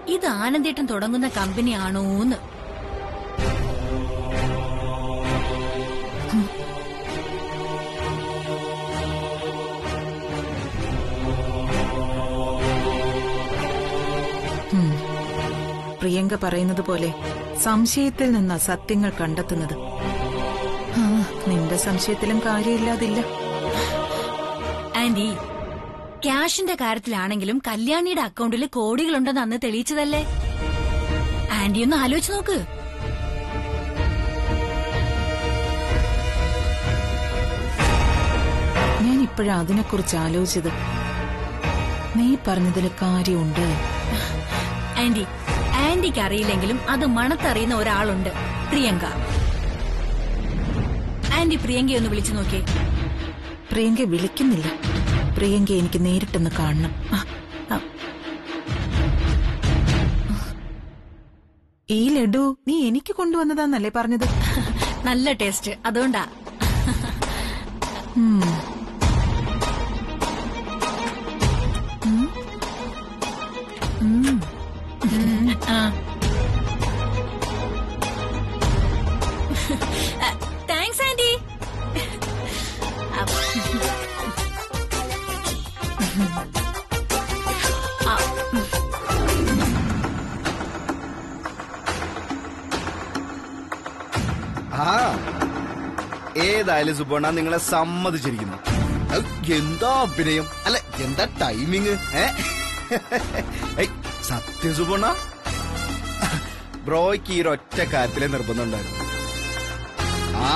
ഇത് ആനന്ദേട്ടൻ തുടങ്ങുന്ന കമ്പനി ആണോന്ന് ഉം. പ്രിയങ്ക പറയുന്നത് പോലെ സംശയത്തിൽ നിന്നാ സത്യങ്ങൾ കണ്ടെത്തുന്നത് ആ, നിന്റെ സംശയത്തിലും കാര്യമില്ലാതില്ല ആന്റി ക്യാഷിന്റെ കാര്യത്തിലാണെങ്കിലും കല്യാണിയുടെ അക്കൗണ്ടിൽ കോടികളുണ്ടെന്ന് അന്ന് തെളിയിച്ചതല്ലേ ആന്റി ഒന്ന് ആലോചിച്ച് നോക്ക് ഞാൻ ഇപ്പോഴാ അതിനെക്കുറിച്ച് ആലോചിച്ചത് നീ പറഞ്ഞതിൽ കാര്യമുണ്ട് ആന്റി ആന്റിക്ക് അറിയില്ലെങ്കിലും അത് മണത്തറിയുന്ന ഒരാളുണ്ട് പ്രിയങ്ക ആന്റി പ്രിയങ്കയെ ഒന്ന് വിളിച്ചു നോക്കിയേ പ്രിയങ്ക വിളിക്കുന്നില്ല പ്രിയങ്ക എനിക്ക് നേരിട്ടൊന്ന് കാണണം ആ, ആ. ഈ ലഡു നീ എനിക്ക് കൊണ്ടുവന്നതാന്നല്ലേ പറഞ്ഞത് നല്ല ടേസ്റ്റ് അതുകൊണ്ടാ ഉം. ആ. താങ്ക്സ് ആന്റി ആ ഏതായാലും സുബണ്ണ നിങ്ങളെ സമ്മതിച്ചിരിക്കുന്നു ഔ, എന്താ അഭിനയം അല്ല എന്താ ടൈമിങ് ഏ ഏയ്, സത്യം സുബണ്ണ ബ്രോയ്ക്ക് ഈ ഒറ്റ കാര്യത്തിലെ നിർബന്ധം ഉണ്ടായിരുന്നു ആ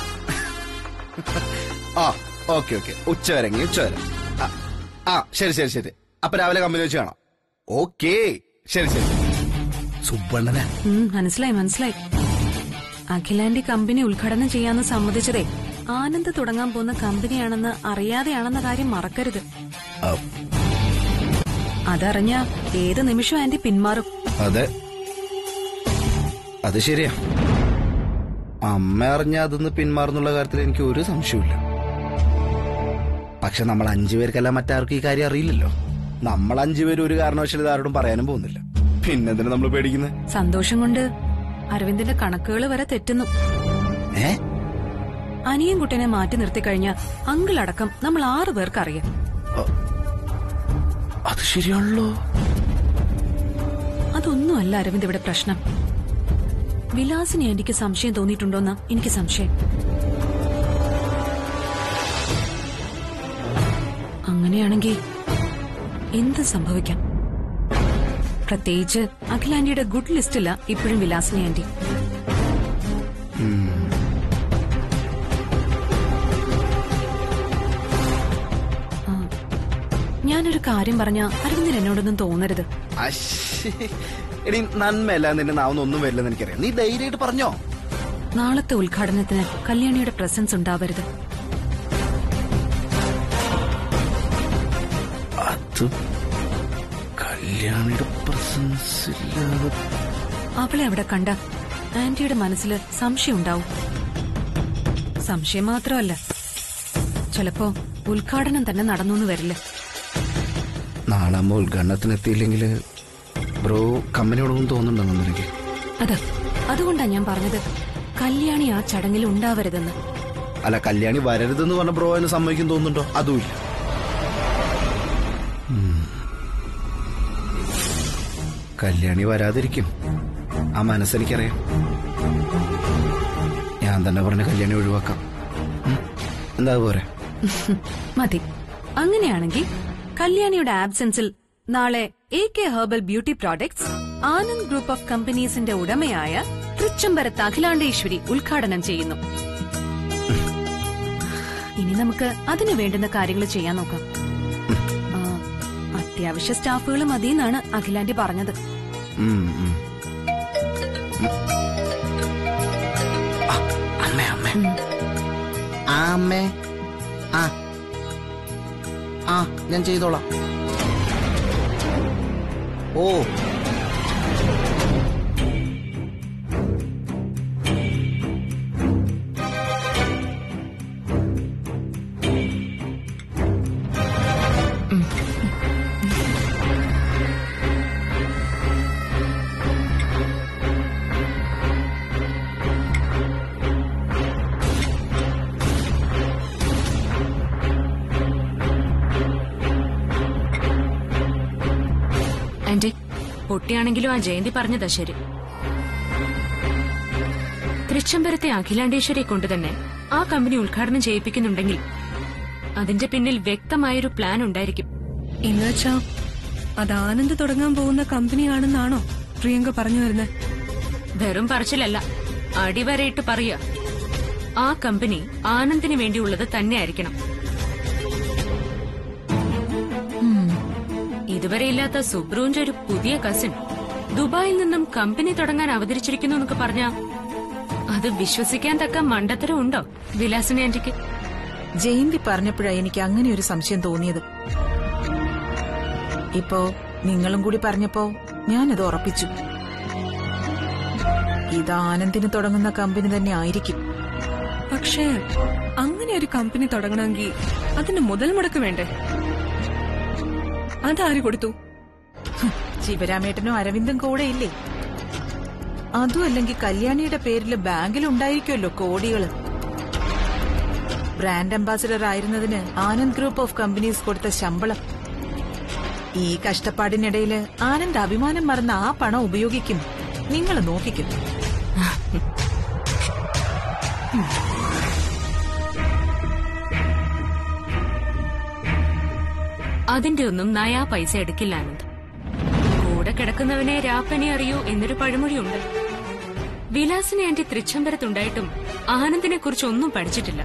ആ ഓക്കെ ഓക്കെ ഉച്ച വരെങ്ങി ഉച്ച വരെ ആ, ആ ശരി ശരി ശരി അപ്പൊ രാവിലെ കമ്പനി വെച്ച് കാണാം ഓക്കേ ശരി ശരി സുബണ്ണനാ ഉം, മനസ്സിലായി മനസ്സിലായി അഖിലാന്റി കമ്പനി ഉദ്ഘാടനം ചെയ്യാന്ന് സമ്മതിച്ചതേ ആനന്ദ് തുടങ്ങാൻ പോകുന്ന കമ്പനിയാണെന്ന് അറിയാതെയാണെന്ന കാര്യം മറക്കരുത് ആ, അതറിഞ്ഞ ഏത് നിമിഷം ആന്റി പിന്മാറും അതെ അത് ശരിയാ അമ്മ അറിഞ്ഞ അതൊന്ന് പിന്മാറുന്നുള്ള കാര്യത്തിൽ എനിക്ക് ഒരു സംശയമില്ല പക്ഷെ നമ്മൾ അഞ്ചുപേർക്കല്ല മറ്റാർക്കും ഈ കാര്യം അറിയില്ലല്ലോ നമ്മൾ അഞ്ചുപേരും ഒരു കാരണവശാലും ഇത് ആരോടും പറയാനും പോകുന്നില്ല പിന്നെന്തിനാ നമ്മൾ പേടിക്കുന്നത് സന്തോഷം കൊണ്ട് അരവിന്ദിന്റെ കണക്കുകൾ വരെ തെറ്റുന്നു ഏ അനിയൻ കുട്ടനെ മാറ്റി നിർത്തി കഴിഞ്ഞാൽ അങ്കിൾ അടക്കം നമ്മൾ ആറു പേർക്ക് അറിയാം അത് ശരിയാണല്ലോ അതൊന്നുമല്ല അരവിന്ദ് ഇവിടെ പ്രശ്നം വിലാസിന് എനിക്ക് സംശയം തോന്നിയിട്ടുണ്ടോന്ന എനിക്ക് സംശയം അങ്ങനെയാണെങ്കിൽ എന്ത് സംഭവിക്കാം പ്രത്യേകിച്ച് അഖിലാന്റിയുടെ ഗുഡ് ലിസ്റ്റില്ല ഇപ്പോഴും വിലാസിനി ആന്റി ആ, ഞാനൊരു കാര്യം പറഞ്ഞ അരവിന്ദൻ എന്നോടൊന്നും തോന്നരുത് അശ്ശേ. എടി നന്മയല്ല നിന്റെ നാവുന്ന ഒന്നും വരില്ലെന്ന് എനിക്കറിയാം നീ ധൈര്യമായിട്ട് പറഞ്ഞോ നാളത്തെ ഉദ്ഘാടനത്തിന് കല്യാണിയുടെ പ്രസൻസ് ഉണ്ടാവരുത് അത് കല്യാണിയുടെ പ്രസൻസ് ഇല്ലാതെ അവളെ അവിടെ കണ്ട ആന്റിയുടെ മനസ്സിൽ സംശയം ഉണ്ടാവും സംശയം മാത്രമല്ല ചിലപ്പോ ഉദ്ഘാടനം തന്നെ നടന്നു വരില്ല നാളെ അമ്മ ഉദ്ഘാടനത്തിന് എത്തിയില്ലെങ്കിൽ ബ്രോ കമ്പനിയോടൊന്നും തോന്നുന്നുണ്ടെന്ന് എനിക്ക് അതെ അതുകൊണ്ടാ ഞാൻ പറഞ്ഞത് കല്യാണി ആ ചടങ്ങിൽ ഉണ്ടാവരുതെന്ന് അല്ല കല്യാണി വരരുതെന്ന് പറഞ്ഞ ബ്രോ എന്ന് സമ്മതിക്കും തോന്നുന്നുണ്ടോ അതുമില്ല ഉം. കല്യാണി വരാതിരിക്കും ആ മനസ്സെനിക്കറിയാം ഞാൻ തന്നെ പറഞ്ഞ കല്യാണി ഒഴിവാക്കാം ഉം. എന്താ പോരെ മതി അങ്ങനെയാണെങ്കിൽ കല്യാണിയുടെ ആബ്സെൻസിൽ നാളെ A K herbal beauty products Anand group of കമ്പനീസിന്റെ ഉടമയായ തൃച്ചംബരത്ത് അഖിലാണ്ടേശ്വരി ഉദ്ഘാടനം ചെയ്യുന്നു ഇനി നമുക്ക് അതിനു വേണ്ടുന്ന കാര്യങ്ങൾ ചെയ്യാൻ നോക്കാം ആ, അത്യാവശ്യ സ്റ്റാഫുകൾ മതിയെന്നാണ് അഖിലാന്റി പറഞ്ഞത് ഉം, ഉം. ഉം. ആ, അമ്മേ അമ്മേ ആ അമ്മേ ആ ആ ഞാൻ ചെയ്തോളാം ഓ പൊട്ടിയാണെങ്കിലും ആ ജയന്തി പറഞ്ഞതാ ശരി തൃച്ചംബരത്തെ അഖിലാണ്ടേശ്വരിയെ കൊണ്ട് തന്നെ ആ കമ്പനി ഉദ്ഘാടനം ചെയ്യിപ്പിക്കുന്നുണ്ടെങ്കിൽ അതിന്റെ പിന്നിൽ വ്യക്തമായൊരു പ്ലാൻ ഉണ്ടായിരിക്കും എന്നുവെച്ചാ അത് ആനന്ദ് തുടങ്ങാൻ പോകുന്ന കമ്പനിയാണെന്നാണോ പ്രിയങ്ക പറഞ്ഞു വരുന്നത് വെറും പറച്ചിലല്ല അടിവരയിട്ട് പറയുക ആ കമ്പനി ആനന്ദിന് വേണ്ടിയുള്ളത് തന്നെയായിരിക്കണം ഇതുവരെ ഇല്ലാത്ത സുബ്രുവിന്റെ ഒരു പുതിയ കസിൻ ദുബായിൽ നിന്നും കമ്പനി തുടങ്ങാൻ അവതരിച്ചിരിക്കുന്നു എന്നൊക്കെ പറഞ്ഞ അത് വിശ്വസിക്കാൻ തക്ക മണ്ടത്തരം ഉണ്ടോ വിലാസിനി ആന്റിക്ക് ജയന്തി പറഞ്ഞപ്പോഴാ എനിക്ക് അങ്ങനെ ഒരു സംശയം തോന്നിയത് ഇപ്പോ നിങ്ങളും കൂടി പറഞ്ഞപ്പോ ഞാനത് ഉറപ്പിച്ചു ഇത് ആനന്ദിന് തുടങ്ങുന്ന കമ്പനി തന്നെ ആയിരിക്കും പക്ഷേ അങ്ങനെ ഒരു കമ്പനി തുടങ്ങണമെങ്കിൽ അതിന് മുതൽ മുടക്ക് വേണ്ടേ അതാര് കൊടുത്തു ശിവരാമേട്ടനും അരവിന്ദും കൂടെ ഇല്ലേ അതും അല്ലെങ്കിൽ കല്യാണിയുടെ പേരിൽ ബാങ്കിൽ ഉണ്ടായിരിക്കുമല്ലോ കോടികള് ബ്രാൻഡ് അംബാസിഡർ ആയിരുന്നതിന് ആനന്ദ് ഗ്രൂപ്പ് ഓഫ് കമ്പനീസ് കൊടുത്ത ശമ്പളം ഈ കഷ്ടപ്പാടിനിടയില് ആനന്ദ് അഭിമാനം മറന്ന ആ പണം ഉപയോഗിക്കും നിങ്ങൾ നോക്കിക്കും അതിന്റെ ഒന്നും നയാ പൈസ എടുക്കില്ല ആനന്ദ് കൂടെ കിടക്കുന്നവനെ രാപ്പനെ അറിയൂ എന്നൊരു പഴമൊഴിയുണ്ട് വിലാസിനെ ആന്റി തൃച്ചംബരത്തുണ്ടായിട്ടും ആനന്ദിനെ കുറിച്ച് ഒന്നും പഠിച്ചിട്ടില്ല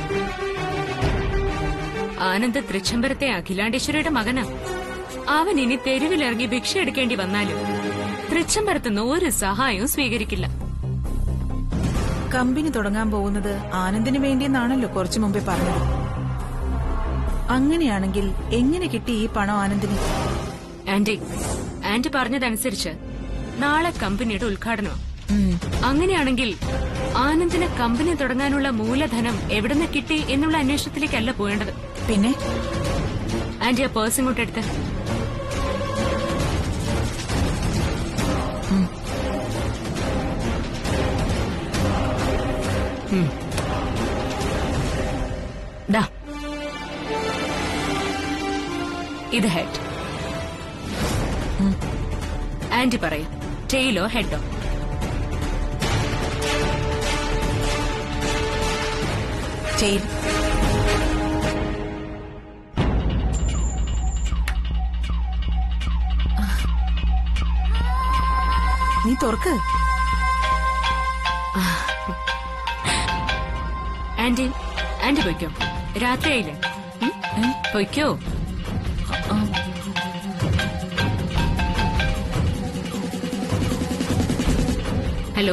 ആനന്ദ് തൃച്ചംബരത്തെ അഖിലാണ്ടേശ്വരിയുടെ മകനാ അവൻ ഇനി തെരുവിലിറങ്ങി ഭിക്ഷ എടുക്കേണ്ടി വന്നാലും തൃച്ചംബരത്തുനിന്ന് ഒരു സഹായവും സ്വീകരിക്കില്ല കമ്പനി തുടങ്ങാൻ പോകുന്നത് ആനന്ദിന് വേണ്ടിയെന്നാണല്ലോ കുറച്ചു മുമ്പേ പറഞ്ഞത് അങ്ങനെയാണെങ്കിൽ എങ്ങനെ കിട്ടി ഈ പണം ആനന്ദിന് ആന്റി ആന്റി പറഞ്ഞതനുസരിച്ച് നാളെ കമ്പനിയുടെ ഉദ്ഘാടനം ഉം. അങ്ങനെയാണെങ്കിൽ ആനന്ദിന് കമ്പനി തുടങ്ങാനുള്ള മൂലധനം എവിടുന്ന് കിട്ടി എന്നുള്ള അന്വേഷണത്തിലേക്കല്ല പോകേണ്ടത് പിന്നെ ആന്റി ആ പേഴ്സ് ഇങ്ങോട്ട് എടുത്ത് ഉം. ദാ. ഇത് ഹെഡ് ആന്റി പറയൂ ടെയിലോ ഹെഡോ ചെയ്തു നീ തുറക്ക് ആന്റി ആന്റി പൊയ്ക്കോ രാത്രിയായില്ലേ ഉം? പൊയ്ക്കോ ഹലോ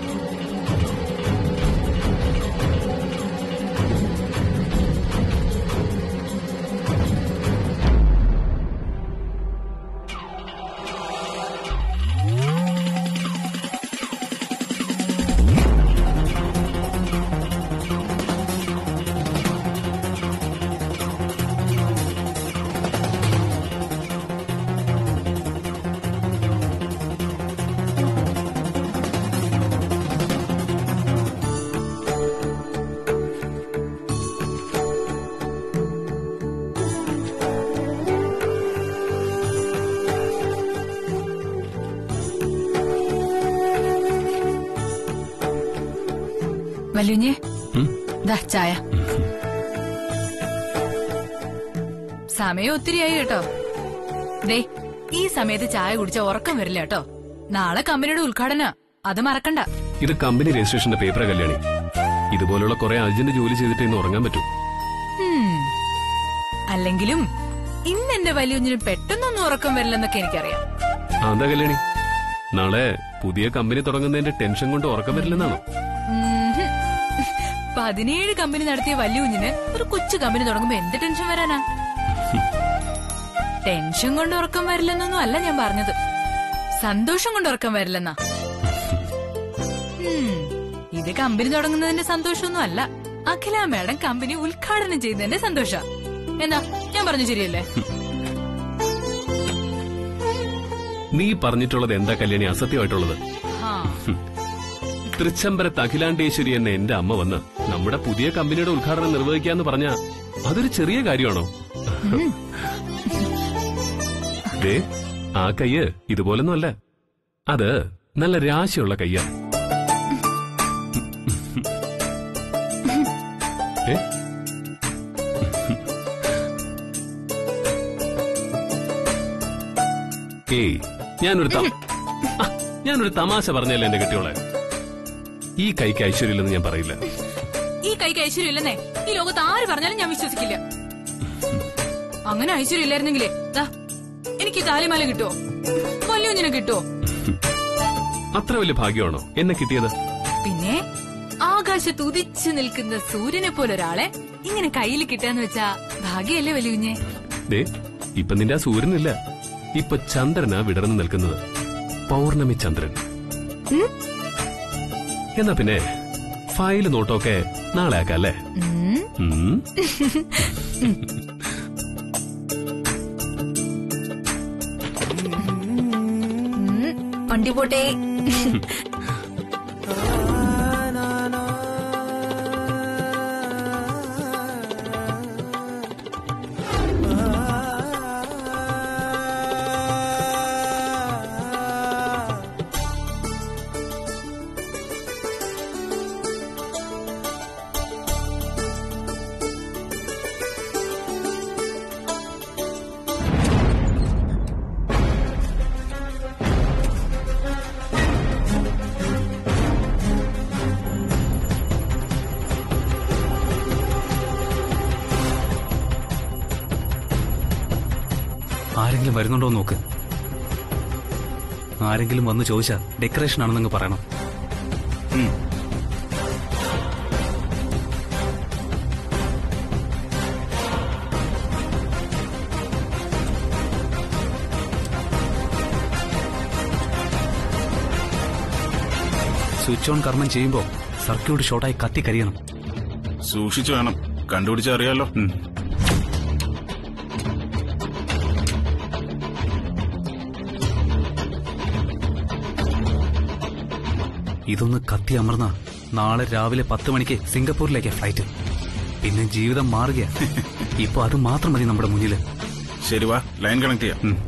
വല്യുഞ്ഞെ ദാ ചായ സമയം ഒത്തിരിയായി കേട്ടോ ദേ ഈ സമയത്ത് ചായ കുടിച്ച ഉറക്കം വരില്ല കേട്ടോ നാളെ കമ്പനിയുടെ ഉദ്ഘാടന അത് മറക്കണ്ട ഇത് കമ്പനി രജിസ്ട്രേഷന്റെ പേപ്പർ കല്യാണി ഇതുപോലുള്ള കുറെ അർജന്റ് ജോലി ചെയ്തിട്ട് ഇന്ന് ഉറങ്ങാൻ പറ്റൂ ഉം. അല്ലെങ്കിലും ഇന്ന് എന്റെ വലിയുഞ്ഞിന് പെട്ടെന്നൊന്നും ഉറക്കം വരില്ലെന്നൊക്കെ എനിക്കറിയാം ആ, എന്താ കല്യാണി നാളെ പുതിയ കമ്പനി തുടങ്ങുന്നതിന്റെ ടെൻഷൻ കൊണ്ട് ഉറക്കം വരില്ലെന്നാണോ ഉംഹും. പതിനേഴ് കമ്പനി നടത്തിയ വലിയ കുഞ്ഞിന് ഒരു കൊച്ചു കമ്പനി തുടങ്ങുമ്പോ എന്ത് ടെൻഷൻ വരാനാ ടെൻഷൻ കൊണ്ട് ഉറക്കം വരില്ലെന്നൊന്നും അല്ല ഞാൻ പറഞ്ഞത് സന്തോഷം കൊണ്ട് ഉറക്കം വരില്ലെന്നാ ഉം. ഇത് കമ്പനി തുടങ്ങുന്നതിന്റെ സന്തോഷമൊന്നും അല്ല അഖില മാഡം കമ്പനി ഉദ്ഘാടനം ചെയ്യുന്നതിന്റെ സന്തോഷ എന്നാ ഞാൻ പറഞ്ഞു ശരിയല്ലേ നീ പറഞ്ഞിട്ടുള്ളത് എന്താ കല്യാണി അസത്യമായിട്ടുള്ളത് ആ തൃച്ചംബരത്ത് അഖിലാണ്ടേശ്വരി എന്ന എന്റെ അമ്മ വന്ന് നമ്മുടെ പുതിയ കമ്പനിയുടെ ഉദ്ഘാടനം നിർവഹിക്കാന്ന് പറഞ്ഞ അതൊരു ചെറിയ കാര്യമാണോ ദേ ആ കയ്യ് ഇതുപോലൊന്നും അല്ല അത് നല്ല രാശിയുള്ള കയ്യാ ഏ? ഏയ് ഞാനൊരു ത- ആ, ഞാനൊരു തമാശ പറഞ്ഞല്ലേ എന്റെ കെട്ടിയോളെ ഈ കൈക്ക് ഐശ്വര്യമില്ലെന്ന് ഞാൻ പറയില്ല ഈ കൈക്ക് ഐശ്വര്യം ഇല്ലെന്നേ ഈ ലോകത്ത് ആര് പറഞ്ഞാലും ഞാൻ വിശ്വസിക്കില്ല അങ്ങനെ ഐശ്വര്യം ഇല്ലായിരുന്നെങ്കിലേ ദാ എനിക്ക് ഈ താലിമാല കിട്ടുമോ വല്യുഞ്ഞിനെ കിട്ടുമോ അത്ര വലിയ ഭാഗ്യമാണോ എന്നെ കിട്ടിയത് പിന്നെ ആകാശത്ത് ഉദിച്ചു നിൽക്കുന്ന സൂര്യനെ പോലെ ഒരാളെ ഇങ്ങനെ കയ്യിൽ കിട്ടാന്ന് വെച്ചാ ഭാഗ്യല്ലേ വലിയുഞ്ഞെ ദേ ഇപ്പൊ നിന്റെ ആ സൂര്യനില്ല ഇപ്പൊ ചന്ദ്രനാ വിടർന്നു നിൽക്കുന്നത് പൗർണമി ചന്ദ്രൻ എന്നാ പിന്നെ ഫയല് നോട്ടമൊക്കെ നാളെ ആക്കാം അല്ലേ ഉം. വണ്ടി പോട്ടെ ആരെങ്കിലും വരുന്നുണ്ടോ എന്ന് നോക്ക് ആരെങ്കിലും വന്ന് ചോദിച്ചാ ഡെക്കറേഷൻ ആണെന്നങ്ങ് പറയണം ഉം. സ്വിച്ച് ഓൺ കർമ്മം ചെയ്യുമ്പോ സർക്യൂട്ട് ഷോർട്ടായി കത്തി കരിയണം സൂക്ഷിച്ചു വേണം കണ്ടുപിടിച്ചറിയാലോ ഉം. ഇതൊന്ന് കത്തി അമർന്ന നാളെ രാവിലെ പത്ത് മണിക്ക് സിംഗപ്പൂരിലേക്ക് ഫ്ലൈറ്റ് പിന്നെ ജീവിതം മാറുക ഇപ്പൊ അത് മാത്രം മതി നമ്മുടെ മുന്നില് ശരി വാ ലൈൻ കണക്ട് ചെയ്യാം ഉം.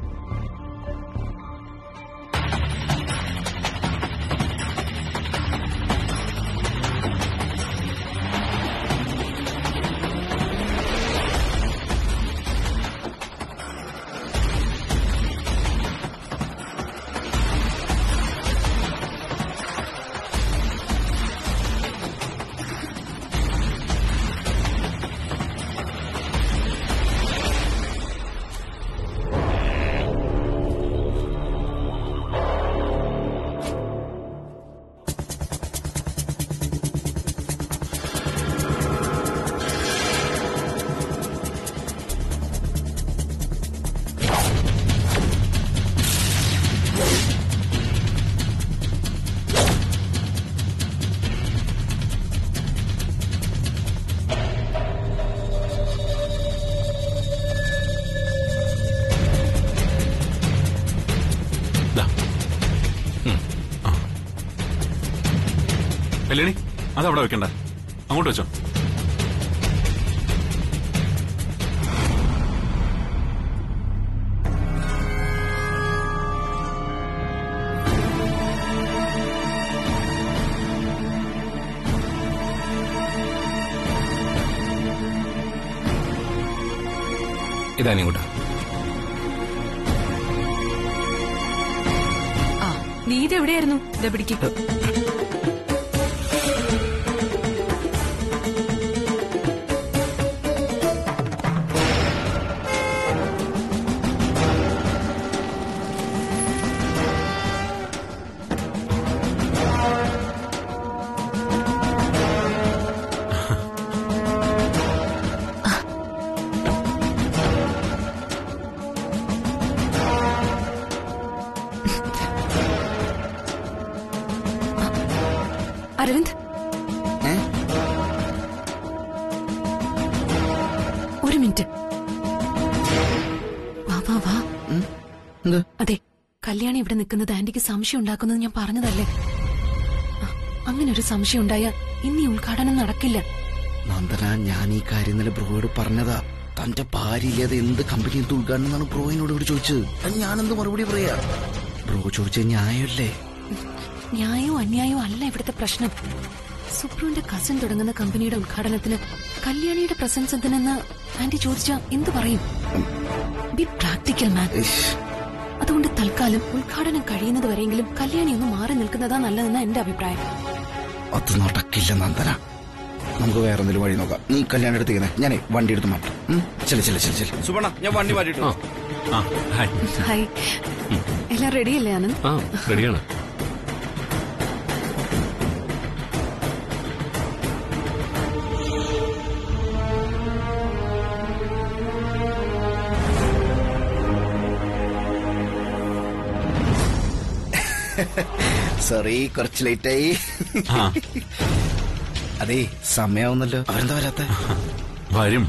കല്യാണി അതവിടെ വെക്കണ്ട അങ്ങോട്ട് വെച്ചോ ഇതാനും കൂട്ടാ ആ നീ ഇതെവിടെയായിരുന്നു ഇതാ പിടിക്ക് അരവിന്ദ് ഒരു മിനിറ്റ് വാ വാ വാ എന്ത് അതെ കല്യാണി ഇവിടെ നിൽക്കുന്നത് ആന്റിക്ക് സംശയം ഉണ്ടാക്കുന്നത് ഞാൻ പറഞ്ഞതല്ലേ ആ, അങ്ങനെ ഒരു സംശയം ഉണ്ടായാൽ ഇന്ന് ഈ ഉദ്ഘാടനം നടക്കില്ല നന്ദന ഞാൻ ഈ കാര്യം ഇന്നലെ ബ്രോയോട് പറഞ്ഞതാ തന്റെ ഭാര്യയില്ലാതെ എന്ത് കമ്പനി എന്ത് ഉദ്ഘാടനം എന്നാണ് ബ്രോയിനോട് ഇവിടെ ചോദിച്ചത് അത് ഞാനെന്ത് മറുപടി പറയാ ബ്രോ ചോദിച്ച ന്യായമല്ലേ ന്യായവും അന്യായവും അല്ല ഇവിടുത്തെ പ്രശ്നം സുപ്രുവിന്റെ കസിൻ തുടങ്ങുന്ന കമ്പനിയുടെ ഉദ്ഘാടനത്തിന് കല്യാണിയുടെ പ്രസൻസ് എന്തിനെന്ന് ആന്റി ചോദിച്ചാ എന്ത് പറയും ബി പ്രാക്ടിക്കൽ മാൻ ഇഷ്. അതുകൊണ്ട് തൽക്കാലം ഉദ്ഘാടനം കഴിയുന്നത് വരെയെങ്കിലും കല്യാണി ഒന്ന് മാറി നിൽക്കുന്നതാ നല്ലതെന്ന എന്റെ അഭിപ്രായം അത് നടക്കില്ല നന്ദന നമുക്ക് വേറെ എന്തെങ്കിലും വഴി നോക്കാം നീ കല്യാണം എടുത്തേക്കുന്നേ ഞാനേ വണ്ടി എടുത്ത് മാറ്റാം ഉം? ചെല് ചെല് ചെല് ചെല് സുബണ ഞാൻ വണ്ടി മാറ്റിട്ടു ആ ഹായ് ഹായ് എല്ലാം റെഡിയല്ലേ ആനന്ദ് ആ റെഡിയാണ് സോറി കുറച്ച് ലേറ്റായി ആ അതെ സമയാവുന്നല്ലോ അവരെന്താ വരാത്ത വരും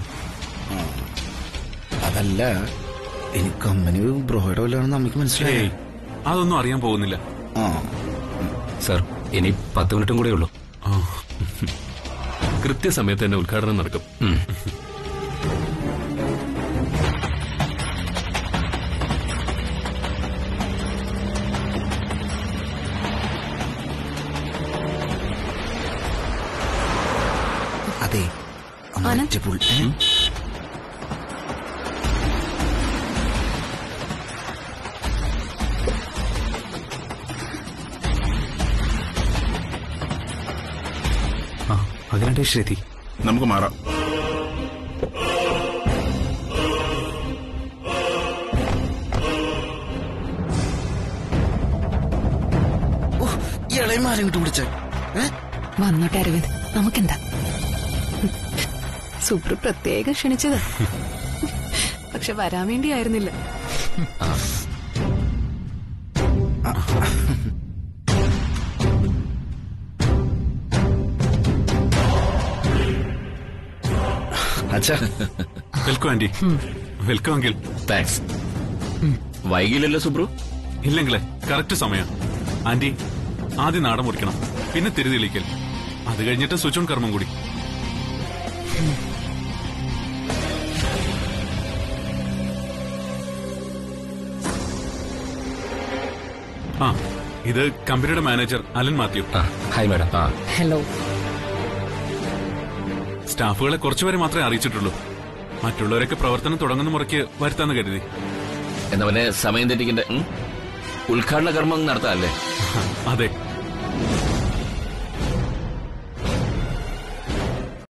അതല്ല എനിക്ക് കമ്പനി ബ്രോയുടെ വല്ലതാണെന്ന് അമ്മയ്ക്ക് മനസ്സിലായി ഏയ് അതൊന്നും അറിയാൻ പോകുന്നില്ല ആ സർ ഇനി പത്ത് മിനിറ്റും കൂടെ ഉള്ളൂ ആ, കൃത്യസമയത്ത് തന്നെ ഉദ്ഘാടനം നടക്കും ഉം. അതെ അമ്മ ആനന്ദ്? ഒറ്റ പുൾ- ഏ? ആ അതിനായിട്ട് ശ്രുതി നമുക്ക് മാറാം ഓ, ഈ ഇളയമാരെ ഇങ്ങോട്ട് വിളിച്ചേ ഏ? വന്നോട്ടെ അരവിന്ദ് നമുക്കെന്താ സുപ്രു പ്രത്യേകം ക്ഷണിച്ചത് പക്ഷെ വരാൻ വേണ്ടിയായിരുന്നില്ല അച്ഛാ welcome aunty welcome uncle thanks വൈകില്ലല്ലോ സുബ്രു ഇല്ലെങ്കിലേ കറക്റ്റ് സമയം ആന്റി ആദ്യം നാടൻ മുറിക്കണം പിന്നെ തിരിതെളിക്കൽ അത് കഴിഞ്ഞിട്ട് സ്വിച്ച് ഓൺ കർമ്മം കൂടി ആ ഇത് കമ്പനിയുടെ മാനേജർ അലൻ മാത്യു ആ ഹായ് മാഡം ആ ഹലോ സ്റ്റാഫുകളെ കുറച്ചുപേരെ മാത്രമേ അറിയിച്ചിട്ടുള്ളൂ മറ്റുള്ളവരൊക്കെ പ്രവർത്തനം തുടങ്ങുന്ന മുറയ്ക്ക് വരുത്താന്ന് കരുതി എന്നാ പിന്നെ സമയം തെറ്റിക്കണ്ട ഉം? ഉദ്ഘാടന കർമ്മം നടത്താല്ലേ അതെ